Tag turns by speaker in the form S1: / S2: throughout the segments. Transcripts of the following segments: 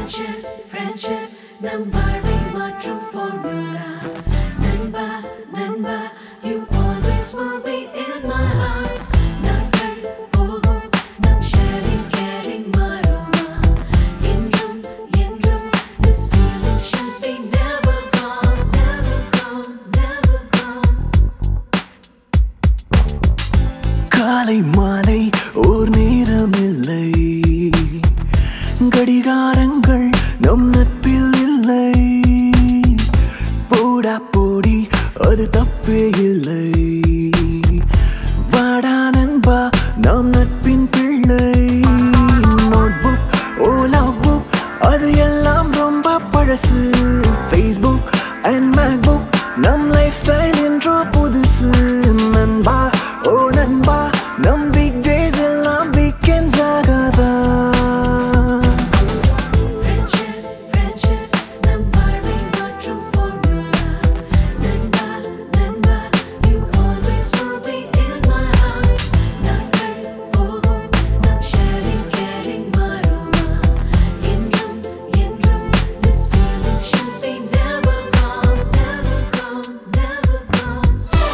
S1: friendship, friendship, நம் வாழ்வை மாற்றும் formula. நண்பா, நண்பா, you always will be in my heart. நாட்கள் போகும், நம் sharing, caring மாறுமா? என்றும், என்றும், this feeling should be never gone, never gone, never gone.
S2: காலை மாலை ஓர் நேரமில்லை கடிகாரங்கள் நம் நட்பில் இல்லை போடா போடி அது தப்பே இல்லை வாடா நண்பா நாம் நட்பின் பிள்ளை நோட்புக் ஓலா புக் அது எல்லாம் ரொம்ப பழசு ஃபேஸ்புக் அண்ட் மேக்புக் நம் லைஃப் ஸ்டைல் என்றோ புதுசு நண்பா ஓ நண்பா நம் வீக் டேஸ் எல்லாம் வீக்கெண்ட்ஸ் ஆகாதா
S1: Friendship, friendship, நம் வாழ்வை மாற்றும் formula. நண்பா, நண்பா, you always will be in my heart. நாட்கள் போகும், நம் sharing, caring மாறுமா? என்றும், என்றும், this feeling should be never gone, never gone, never gone.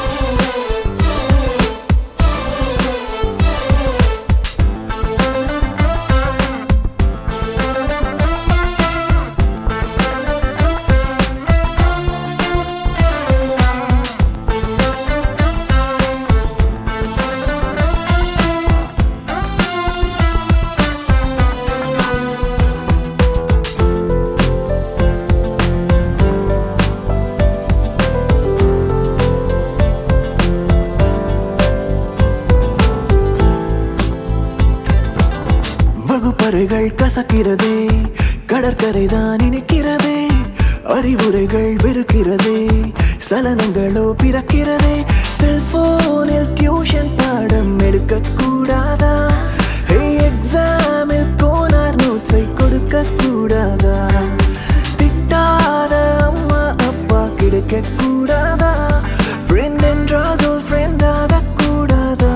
S2: வகுப்பறைகள் கசக்கிறதே கடற்கரை தான் இனிக்கிறதே அறிவுரைகள் வெறுக்கிறதே சலனங்களோ பிறக்கிறதே செல்போனில் டியூஷன் பாடம் எடுக்க கூடாதா எக்ஸாமில் கோனார் நோட்ஸை கொடுக்க கூடாதா திட்டாத அம்மா அப்பா கிடைக்க கூடாதா ஃப்ரெண்ட் என்றால் ஃப்ரெண்ட் ஆக கூடாதா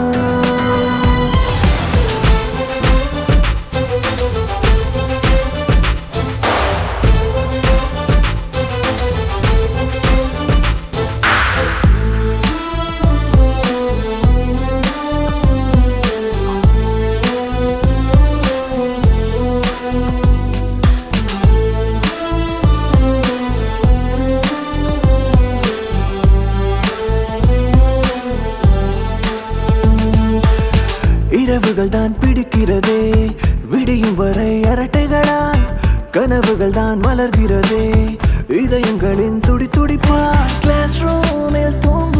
S2: இரவுகள் தான் பிடிக்கிறதே விடியும் வரை அரட்டைகளால் கனவுகள் தான் மலர்கிறதே இதயங்களின் துடி துடிப்பா கிளாஸ் ரூமில் தூங்க